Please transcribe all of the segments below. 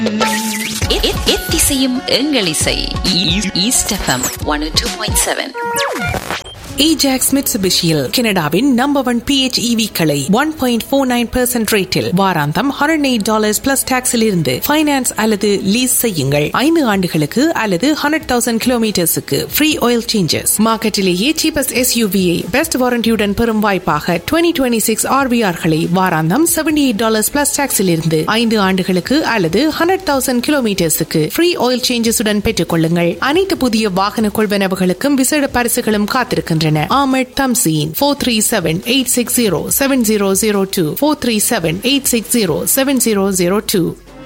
எத்திசையும் எங்கள் இசை east FM one two point seven Ajax மிட்சுபிஷியில் கனடாவின் நம்பர் ஒன் பிஹெச்இவி களை one point four nine percent ரேட்டில் வாராந்தம் ஹண்ட்ரட் எயிட் டாலர்ஸ் பிளஸ் டாக்ஸில் இருந்து ஃபைனான்ஸ் அல்லது லீஸ் செய்யுங்கள் ஐந்து ஆண்டுகளுக்கு அல்லது ஹண்ட்ரட் தௌசண்ட் கிலோமீட்டர்ஸுக்கு ஃப்ரீ ஆயில் சேஞ்சஸ் மார்க்கெட்டிலேயே சீபஸ்ட் எஸ்யூவியை பெஸ்ட் வாரண்டியுடன் பெறும் வாய்ப்பாக டுவெண்ட்டி டுவெண்ட்டி சிக்ஸ் ஆர்விஆர்களை வாராந்தம் செவன்டி எயிட் டாலர்ஸ் பிளஸ் டாக்ஸில் இருந்து ஐந்து ஆண்டுகளுக்கு அல்லது ஹண்ட்ரட் தௌசண்ட் கிலோமீட்டர்ஸுக்கு ஃப்ரீ ஆயில் சேஞ்சஸுடன் பெற்றுக் கொள்ளுங்கள் அனைத்து புதிய வாகன கொள்வனவுகளுக்கும் விசேட பரிசுகளும் காத்திருக்கின்றன Ahamed Thamseen four three seven eight six zero seven zero zero two four three seven eight six zero seven zero zero two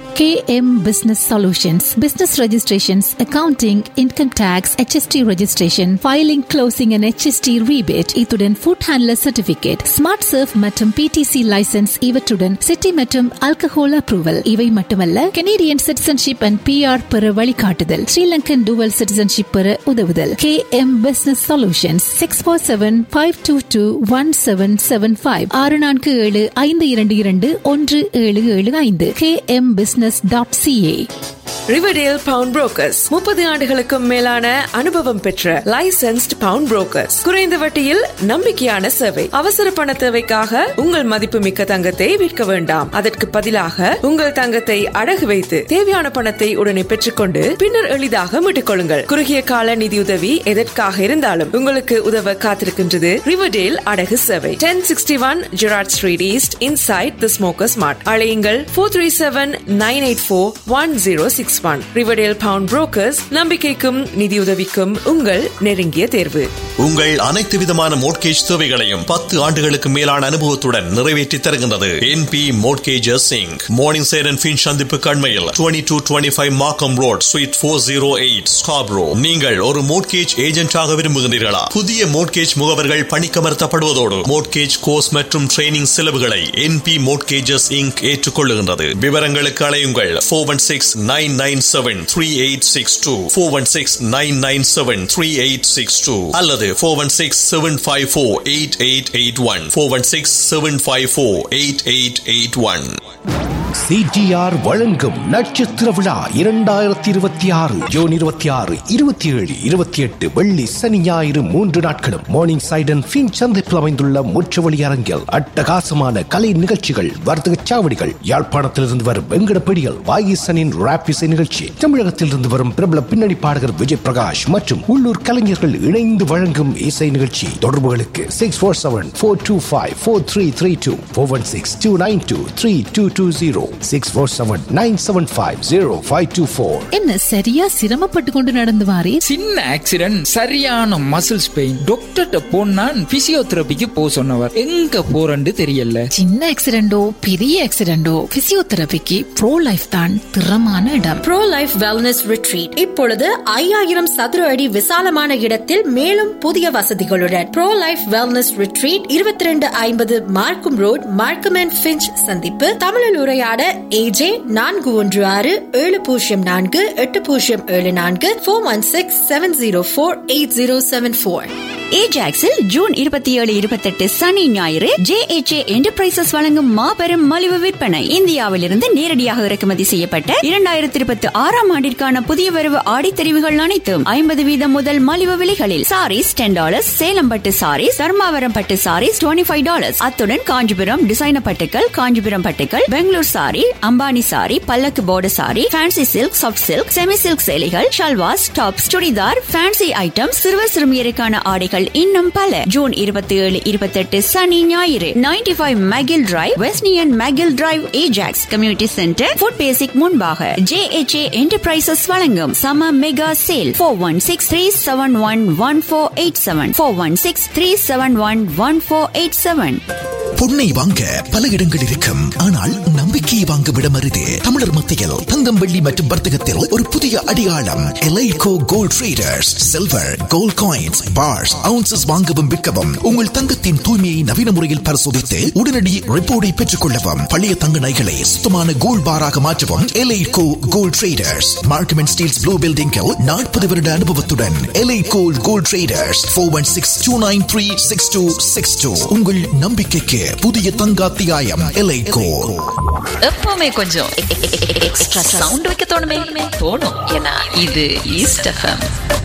KM Business Solutions, business registrations, accounting, income tax, HST registration, filing, closing and HST rebate, இத்துடன் food handler certificate, smart surf மற்றும் PTC license இவற்றுடன் city மற்றும் alcohol approval இவை மட்டுமல்ல Canadian citizenship and PR பெற வழிகாட்டுதல் Sri Lankan dual citizenship பெற உதவுதல் KM Business Solutions six four seven five two two one seven seven five ஆறு நான்கு ஏழு ஐந்து இரண்டு இரண்டு ஒன்று ஏழு ஏழு ஐந்து KM Business dot CA Riverdale pawn brokers முப்பது ஆண்டுகளுக்கும் மேலான அனுபவம் பெற்ற லைசென்ஸ்ட் பவுண்ட் புரோக்கர்ஸ் குறைந்த வட்டியில் நம்பிக்கையான சேவை அவசர பண தேவைக்காக உங்கள் மதிப்புமிக்க தங்கத்தை விற்க வேண்டாம் அதற்கு பதிலாக உங்கள் தங்கத்தை அடகு வைத்து தேவையான பணத்தை உடனே பெற்றுக்கொண்டு பின்னர் எளிதாக மீட்டுக் கொள்ளுங்கள் குறுகிய கால நிதியுதவி எதற்காக இருந்தாலும் உங்களுக்கு உதவ காத்திருக்கின்றது ரிவர்டேல் அடகு சேவை ten sixty one Gerrard street east inside the smokers mart அழையுங்கள் four three seven nine eight four one zero six one Riverdale pawn brokers நம்பிக்கைக்கும் நிதியுதவிக்கும் உங்கள் நெருங்கிய தேர்வு உங்கள் அனைத்து விதமான மோட்கேஜ் தேவைகளையும் பத்து ஆண்டுகளுக்கு மேலான அனுபவத்துடன் நிறைவேற்றி தருகின்றது என் பி மோட்கேஜஸ் சிங் மார்னிங் சேர் அண்ட் பின் சந்திப்பு கண்மையில் twenty two twenty five Markham road suite four zero eight Scarborough நீங்கள் ஒரு மோட்கேஜ் ஏஜென்டாக விரும்புகிறீர்களா புதிய மோட்கேஜ் முகவர்கள் பணிக்கமர்த்தப்படுவதோடு மோட்கேஜ் கோர்ஸ் மற்றும் ட்ரைனிங் செலவுகளை என் பி மோட்கேஜஸ் இங்க் ஏற்றுக்கொள்ளுகின்றது விவரங்களுக்கு அலையுங்கள் four one six nine nine seven three eight six two four one six nine nine seven three eight six two அல்லது four one six seven five four eight eight eight one four one six seven five four eight eight eight one CDR வழங்கும் நட்சத்திர விழா இரண்டாயிரத்தி இருபத்தி ஆறு June இருபத்தி ஆறு இருபத்தி ஏழு இருபத்தி எட்டு வெள்ளி சனி ஞாயிறு மூன்று நாட்களும் மார்னிங் சைடன் பின் சந்திப்பில் அமைந்துள்ள முற்றவழி அரங்கில் அட்டகாசமான கலை நிகழ்ச்சிகள் வர்த்தக சாவடிகள் யாழ்ப்பாணத்திலிருந்து வரும் வெங்கடப்படிகள் வாயிசனின் ராப் இசை நிகழ்ச்சி தமிழகத்திலிருந்து வரும் பிரபல பின்னணி பாடகர் விஜய் பிரகாஷ் மற்றும் உள்ளூர் கலைஞர்கள் இணைந்து வழங்கும் இசை நிகழ்ச்சி தொடர்புகளுக்கு six four seven four two five four three three two four one six two nine two three two two zero six four seven nine seven five zero five two four என்ன சரியா சிரமப்பட்டு கொண்டு நடந்து வாரே சின்ன ஆக்சிடென்ட் சரியான muscles pain டாக்டர்கிட்ட போனான் பிசியோதெரபிக்கு போ சொன்னவர் எங்க போறன்னு தெரியல சின்ன ஆக்சிடென்டோ பெரிய ஆக்சிடென்டோ பிசியோதெரபிக்கு ப்ரோ லைஃப் தான் திறமான இடம் ப்ரோ லைஃப் வெல்னஸ் ரிட்ரீட் இப்பொழுது ஐயாயிரம் சதுர அடி விசாலமான இடத்தில் மேலும் புதிய வசதிகளுடன் ப்ரோ லைஃப் வெல்னஸ் ரிட்ரீட் இருபத்தி ரெண்டு ஐம்பது மார்க்கும் ரோட் மார்க்கம் அண்ட் பிஞ்ச் சந்திப்பு தமிழில் உரையாட ஏஜே நான்கு ஒன்று ஆறு ஏழு பூஜ்ஜியம் நான்கு எட்டு பூஜ்ஜியம் ஏழு நான்கு four one six seven zero four eight zero seven four ஏஜாக்ஸில் ஜூன் இருபத்தி ஏழு இருபத்தெட்டு சனி ஞாயிறு ஜே எச் ஏ என்டர்பிரைசஸ் வழங்கும் மாபெரும் மலிவு விற்பனை இந்தியாவிலிருந்து நேரடியாக இறக்குமதி செய்யப்பட்ட இரண்டாயிரத்தி இருபத்தி ஆறாம் ஆண்டிற்கான புதிய வரவு ஆடித்தெரிவுகள் அனைத்தும் ஐம்பது வீதம் முதல் மலிவு விலைகளில் சாரீஸ் டென் டாலர்ஸ் சேலம் பட்டு சாரீஸ் தர்மாவரம் பட்டு சாரீஸ் டுவெண்ட்டி ஃபைவ் டாலர்ஸ் அத்துடன் காஞ்சிபுரம் டிசைனர் பட்டுக்கள் காஞ்சிபுரம் பட்டுக்கள் பெங்களூர் சாரி அம்பானி சாரி பல்லக்கு board sari fancy silk soft silk semi silk சேலைகள் shalwars tops churidar fancy item சிறுவர் சிறுமியருக்கான ஆடைகள் இன்னும் பல ஜூன் இருபத்தி ஏழு இருபத்தி எட்டு சனி ஞாயிறு நைன்டி ஃபைவ் மெகில் டிரைவ் வெஸ்னியன் McGill drive Ajax community centre Food Basics முன்பாக ஜே எச் ஏ என்டர்பிரைசஸ் வழங்கும் சம mega sale four one six three seven one one four eight seven four one six three seven one one four eight seven பொன்னை வாங்க பல இடங்கள் இருக்கும் ஆனால் நம்பிக்கையை வாங்கும் இடம் அரிது தமிழர் மத்தியில் தங்கம் வெள்ளி மற்றும் வர்த்தகத்தில் ஒரு புதிய அடையாளம் எலைகோ gold traders silver gold coins bars ounces வாங்கவும் விற்கவும் உங்கள் தங்கத்தின் தூய்மையை நவீன முறையில் பரிசோதித்து உடனடி ரிப்போர்ட்டை பெற்றுக் கொள்ளவும் பழைய தங்க நகைகளை சுத்தமான கோல்ட் பாராக மாற்றவும் எலைகோ gold traders Markham and Steeles blue பில்டிங்கில் நாற்பது வருட அனுபவத்துடன் எலைகோ gold traders four one six two nine three six two six two உங்கள் நம்பிக்கைக்கு புதிய தங்காத்தியாயம் எலைகோ எப்பவுமே கொஞ்சம் எக்ஸ்ட்ரா சவுண்ட் வைக்க தோணுமே தோணும் ஏன்னா இது ஈஸ்ட் எஃப்எம்